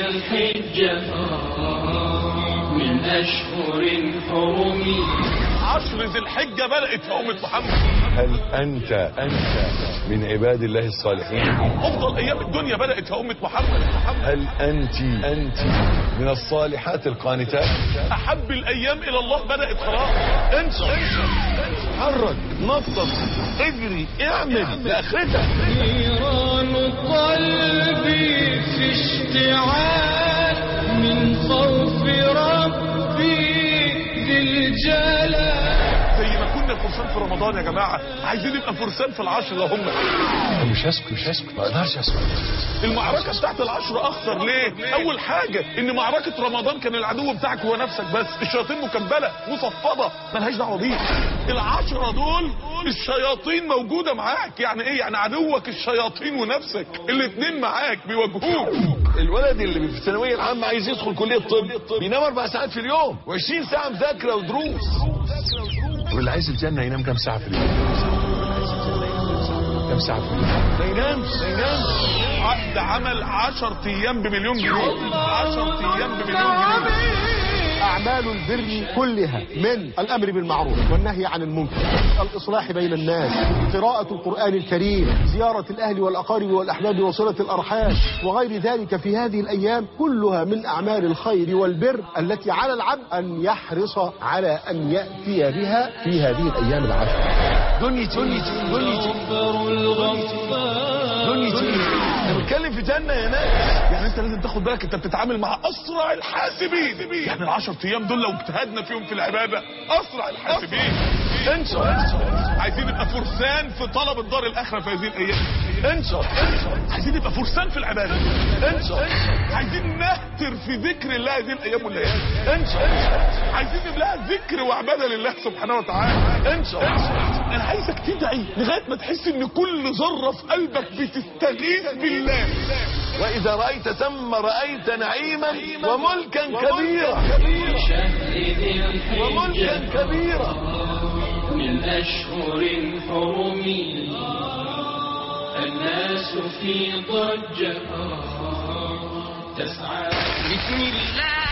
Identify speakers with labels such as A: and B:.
A: الحجة من أشهر حرم
B: عشر ذي الحجة بدأت في أمة محمد
C: هل أنت أنت من عباد الله الصالحين
B: أفضل أيام الدنيا بدأت في أمة محمد محمد
C: هل أنت أنت من الصالحات القانتات
B: أحب الأيام إلى الله بدأت خلاص انسى
C: حرك نفض اجري اعمل لاخرتك
A: نيران قلبي في اشتعال من خوف ربي ذي الجلال
B: زي ما كنا فرسان في رمضان يا جماعة عايزين نبقى فرسان في العشرة هم
C: مش هسكت مش هسكت ما اقدرش اسكت
B: المعركة بتاعت العشرة أخطر ليه؟ أول حاجة إن معركة رمضان كان العدو بتاعك هو نفسك بس الشياطين مكبلة مصفدة ملهاش دعوة بيك العشرة دول الشياطين موجودة معاك يعني إيه؟ يعني عدوك الشياطين ونفسك الاتنين معاك بيواجهوك
C: الولد اللي في الثانويه العامه عايز يدخل كليه طب بينام اربع ساعات في اليوم و20 ساعه مذاكره ودروس واللي عايز الجنه ينام كام ساعه في اليوم كام ساعه في اليوم ما ينامش ما ينامش
B: عقد عمل 10 أيام بمليون جنيه 10 أيام بمليون جنيه
D: أعمال البر كلها من الأمر بالمعروف والنهي عن المنكر الإصلاح بين الناس قراءة القرآن الكريم زيارة الأهل والأقارب والأحباب وصلة الأرحام وغير ذلك في هذه الأيام كلها من أعمال الخير والبر التي على العبد أن يحرص على أن يأتي بها في هذه الأيام العشر
C: دنيتي دنيتي دنيتي
A: غفر الغفار
C: دنيتي انا بتكلم في جنه يا ناس
B: يعني انت لازم تاخد بالك انت بتتعامل مع اسرع الحاسبين يعني العشر ايام دول لو اجتهدنا فيهم في العباده اسرع الحاسبين انسى عايزين نبقى فرسان في طلب الدار الاخره في هذه الايام انسى عايزين نبقى فرسان في العباده انسى عايزين نهتر في ذكر الله هذه الايام والليالي انسى عايزين نبقى ذكر وعباده لله سبحانه وتعالى انسى انا عايزك تدعي لغايه ما تحس ان كل ذره في قلبك بتستغيث بالله
C: واذا رايت ثم رايت نعيما وملكا كبيرا
A: شهر ذي الحجة
C: وملكا كبيرا
A: من أشهر حرم الناس في ضجة تسعى بسم الله